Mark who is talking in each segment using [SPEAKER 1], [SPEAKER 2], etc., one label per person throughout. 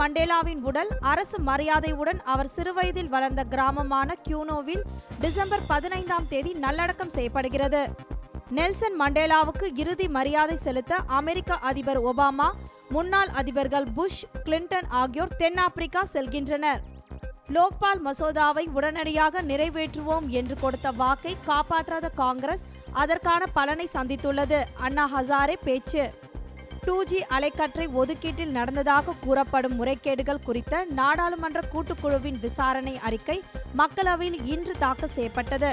[SPEAKER 1] மண்டேலாவின் உடல் அரசு மரியாதையுடன் அவர் சிறுவயதில் வளர்ந்த கிராமமான கியூனோவில் டிசம்பர் பதினைந்தாம் தேதி நல்லடக்கம் செய்யப்படுகிறது நெல்சன் மண்டேலாவுக்கு இறுதி மரியாதை செலுத்த அமெரிக்க அதிபர் ஒபாமா முன்னாள் அதிபர்கள் புஷ் கிளின்டன் ஆகியோர் தென்னாப்பிரிக்கா செல்கின்றனர் லோக்பால் மசோதாவை உடனடியாக நிறைவேற்றுவோம் என்று கொடுத்த வாக்கை காப்பாற்றாத காங்கிரஸ் அதற்கான பலனை சந்தித்துள்ளது அண்ணா ஹசாரே பேச்சு டூ ஜி அலைக்கற்றை ஒதுக்கீட்டில் நடந்ததாக கூறப்படும் முறைகேடுகள் குறித்த நாடாளுமன்ற கூட்டுக்குழுவின் விசாரணை அறிக்கை மக்களவையில் இன்று தாக்கல் செய்யப்பட்டது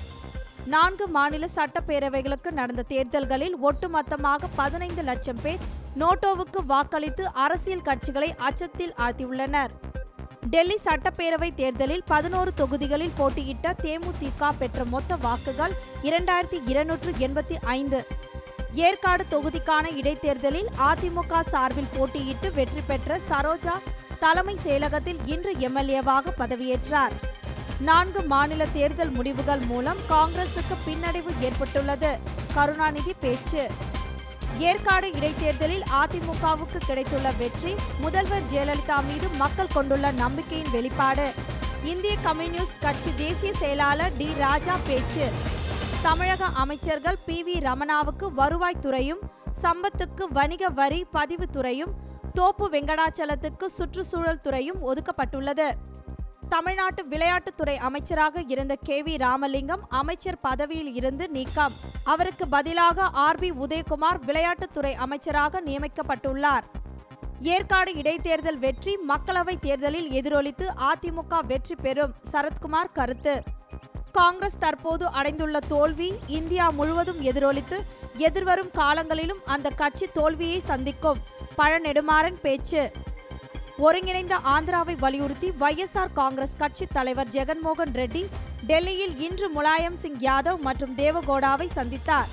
[SPEAKER 1] நான்கு மாநில சட்டப்பேரவைகளுக்கு நடந்த தேர்தல்களில் ஒட்டுமொத்தமாக பதினைந்து லட்சம் பேர் நோட்டோவுக்கு வாக்களித்து அரசியல் கட்சிகளை அச்சத்தில் ஆழ்த்தியுள்ளனர் டெல்லி சட்டப்பேரவை தேர்தலில் பதினோரு தொகுதிகளில் போட்டியிட்ட தேமுதிக பெற்ற மொத்த வாக்குகள் இரண்டாயிரத்தி இருநூற்று எண்பத்தி ஐந்து ஏற்காடு தொகுதிக்கான இடைத்தேர்தலில் அதிமுக சார்பில் போட்டியிட்டு வெற்றி பெற்ற சரோஜா தலைமை செயலகத்தில் இன்று எம்எல்ஏவாக பதவியேற்றார் நான்கு மாநில தேர்தல் முடிவுகள் மூலம் காங்கிரசுக்கு பின்னடைவு ஏற்பட்டுள்ளது கருணாநிதி பேச்சு ஏற்காடு இடைத்தேர்தலில் அதிமுகவுக்கு கிடைத்துள்ள வெற்றி முதல்வர் ஜெயலலிதா மீது மக்கள் கொண்டுள்ள நம்பிக்கையின் வெளிப்பாடு இந்திய கம்யூனிஸ்ட் கட்சி தேசிய செயலாளர் டி ராஜா பேச்சு தமிழக அமைச்சர்கள் பி வி ரமணாவுக்கு வருவாய்த்துறையும் சம்பத்துக்கு வணிக வரி பதிவுத்துறையும் தோப்பு வெங்கடாச்சலத்துக்கு சுற்றுச்சூழல் துறையும் ஒதுக்கப்பட்டுள்ளது தமிழ்நாட்டு விளையாட்டுத்துறை அமைச்சராக இருந்த கே வி ராமலிங்கம் அமைச்சர் பதவியில் இருந்து நீக்கம் அவருக்கு பதிலாக ஆர் பி உதயகுமார் விளையாட்டுத்துறை அமைச்சராக நியமிக்கப்பட்டுள்ளார் ஏற்காடு இடைத்தேர்தல் வெற்றி மக்களவை தேர்தலில் எதிரொலித்து அதிமுக வெற்றி பெறும் சரத்குமார் கருத்து காங்கிரஸ் தற்போது அடைந்துள்ள தோல்வி இந்தியா முழுவதும் எதிரொலித்து எதிர்வரும் காலங்களிலும் அந்த கட்சி தோல்வியை சந்திக்கும் பழநெடுமாறன் பேச்சு ஒருங்கிணைந்த ஆந்திராவை வலியுறுத்தி வைஎஸ்ஆர் காங்கிரஸ் கட்சி தலைவர் ஜெகன்மோகன் ரெட்டி டெல்லியில் இன்று முலாயம் சிங் யாதவ் மற்றும் தேவகோடாவை சந்தித்தார்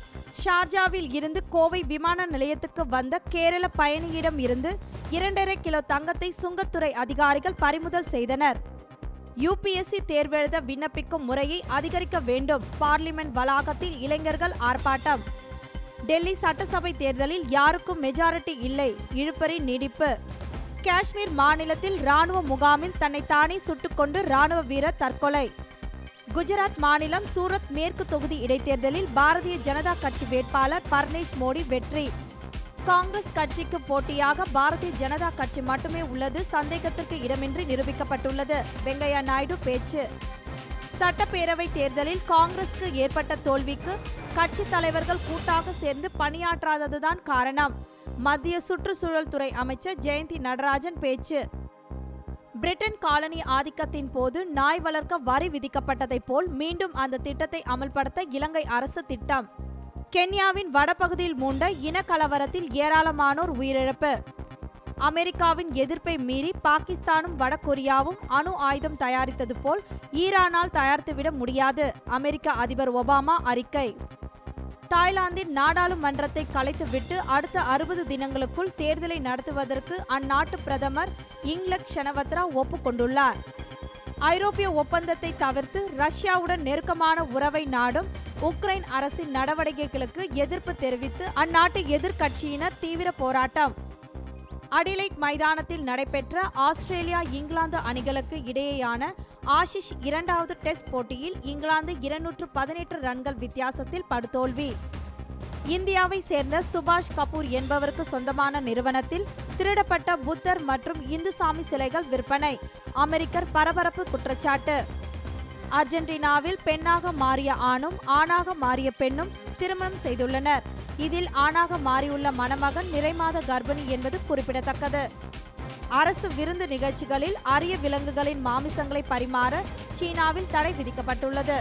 [SPEAKER 1] ஷார்ஜாவில் இருந்து கோவை விமான நிலையத்துக்கு வந்த கேரள பயணியிடம் இருந்து இரண்டரை கிலோ தங்கத்தை சுங்கத்துறை அதிகாரிகள் பறிமுதல் செய்தனர் யுபிஎஸ்சி தேர்வெழுத விண்ணப்பிக்கும் முறையை அதிகரிக்க வேண்டும் பார்லிமெண்ட் வளாகத்தில் இளைஞர்கள் ஆர்ப்பாட்டம் டெல்லி சட்டசபை தேர்தலில் யாருக்கும் மெஜாரிட்டி இல்லை இழுபறி நீடிப்பு காஷ்மீர் மாநிலத்தில் ராணுவ முகாமில் தன்னை தானே சுட்டுக்கொண்டு ராணுவ வீரர் தற்கொலை குஜராத் மாநிலம் சூரத் மேற்கு தொகுதி இடைத்தேர்தலில் பாரதிய ஜனதா கட்சி வேட்பாளர் பர்னேஷ் மோடி வெற்றி காங்கிரஸ் கட்சிக்கு போட்டியாக பாரதிய ஜனதா கட்சி மட்டுமே உள்ளது சந்தேகத்திற்கு இடமின்றி நிரூபிக்கப்பட்டுள்ளது வெங்கையா நாயுடு பேச்சு சட்டப்பேரவை தேர்தலில் காங்கிரசுக்கு ஏற்பட்ட தோல்விக்கு கட்சி தலைவர்கள் கூட்டாக சேர்ந்து பணியாற்றாததுதான் காரணம் மத்திய சுற்றுச்சூழல் துறை அமைச்சர் ஜெயந்தி நடராஜன் பேச்சு பிரிட்டன் காலனி ஆதிக்கத்தின் போது நாய் வளர்க்க வரி விதிக்கப்பட்டதைப் போல் மீண்டும் அந்த திட்டத்தை அமல்படுத்த இலங்கை அரசு திட்டம் கென்யாவின் வடபகுதியில் மூண்ட இனக்கலவரத்தில் ஏராளமானோர் உயிரிழப்பு அமெரிக்காவின் எதிர்ப்பை மீறி பாகிஸ்தானும் வடகொரியாவும் அணு ஆயுதம் தயாரித்தது போல் ஈரானால் தயாரித்துவிட முடியாது அமெரிக்க அதிபர் ஒபாமா அறிக்கை தாய்லாந்தின் நாடாளுமன்றத்தை கலைத்துவிட்டு அடுத்த அறுபது தினங்களுக்குள் தேர்தலை நடத்துவதற்கு அந்நாட்டு பிரதமர் இங்லக் ஷனவத்ரா ஒப்புக்கொண்டுள்ளார் ஐரோப்பிய ஒப்பந்தத்தை தவிர்த்து ரஷ்யாவுடன் நெருக்கமான உறவை நாடும் உக்ரைன் அரசின் நடவடிக்கைகளுக்கு எதிர்ப்பு தெரிவித்து அந்நாட்டு எதிர்க்கட்சியினர் தீவிர போராட்டம் அடிலைட் மைதானத்தில் நடைபெற்ற ஆஸ்திரேலியா இங்கிலாந்து அணிகளுக்கு இடையேயான ஆஷிஷ் இரண்டாவது டெஸ்ட் போட்டியில் இங்கிலாந்து இருநூற்று பதினெட்டு ரன்கள் வித்தியாசத்தில் படுதோல்வி இந்தியாவை சேர்ந்த சுபாஷ் கபூர் என்பவருக்கு சொந்தமான நிறுவனத்தில் திருடப்பட்ட புத்தர் மற்றும் இந்துசாமி சிலைகள் விற்பனை அமெரிக்கர் பரபரப்பு குற்றச்சாட்டு அர்ஜென்டினாவில் பெண்ணாக மாறிய ஆணும் ஆணாக மாறிய பெண்ணும் திருமணம் செய்துள்ளனர் இதில் ஆணாக மாறியுள்ள மணமகன் நிறைமாத கர்ப்பிணி என்பது குறிப்பிடத்தக்கது அரசு விருந்து நிகழ்ச்சிகளில் அரிய விலங்குகளின் மாமிசங்களை பரிமாற சீனாவில் தடை விதிக்கப்பட்டுள்ளது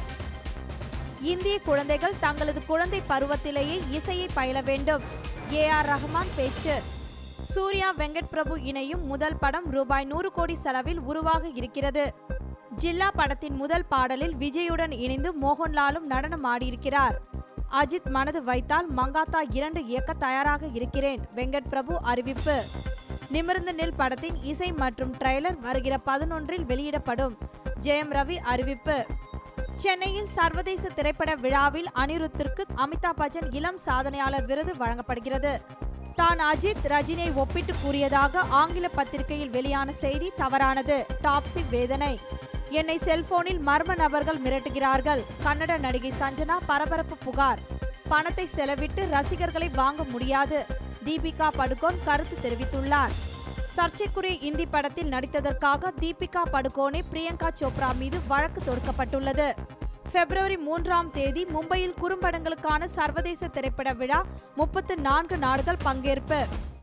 [SPEAKER 1] இந்திய குழந்தைகள் தங்களது குழந்தை பருவத்திலேயே இசையை பயில வேண்டும் ஏ ஆர் ரஹ்மான் பேச்சு சூர்யா வெங்கட் பிரபு இணையும் முதல் படம் ரூபாய் நூறு கோடி செலவில் உருவாக இருக்கிறது ஜில்லா படத்தின் முதல் பாடலில் விஜயுடன் இணைந்து மோகன்லாலும் நடனம் ஆடியிருக்கிறார் அஜித் மனது வைத்தால் மங்காத்தா இரண்டு இயக்க தயாராக இருக்கிறேன் வெங்கட் பிரபு அறிவிப்பு நிமிர்ந்து நில் படத்தின் இசை மற்றும் ட்ரெய்லர் வருகிற பதினொன்றில் வெளியிடப்படும் ஜெயம் ரவி அறிவிப்பு சென்னையில் சர்வதேச திரைப்பட விழாவில் அனிருத்திற்கு அமிதாப் பச்சன் இளம் சாதனையாளர் விருது வழங்கப்படுகிறது தான் அஜித் ரஜினியை ஒப்பிட்டு கூறியதாக ஆங்கில பத்திரிகையில் வெளியான செய்தி தவறானது டாப்ஸி வேதனை என்னை செல்போனில் மர்ம நபர்கள் மிரட்டுகிறார்கள் கன்னட நடிகை சஞ்சனா பரபரப்பு புகார் பணத்தை செலவிட்டு ரசிகர்களை வாங்க முடியாது தீபிகா படுகோன் கருத்து தெரிவித்துள்ளார் சர்ச்சைக்குரிய இந்தி படத்தில் நடித்ததற்காக தீபிகா படுகோனே பிரியங்கா சோப்ரா மீது வழக்கு தொடுக்கப்பட்டுள்ளது பிப்ரவரி மூன்றாம் தேதி மும்பையில் குறும்படங்களுக்கான சர்வதேச திரைப்பட விழா முப்பத்து நான்கு நாடுகள் பங்கேற்பு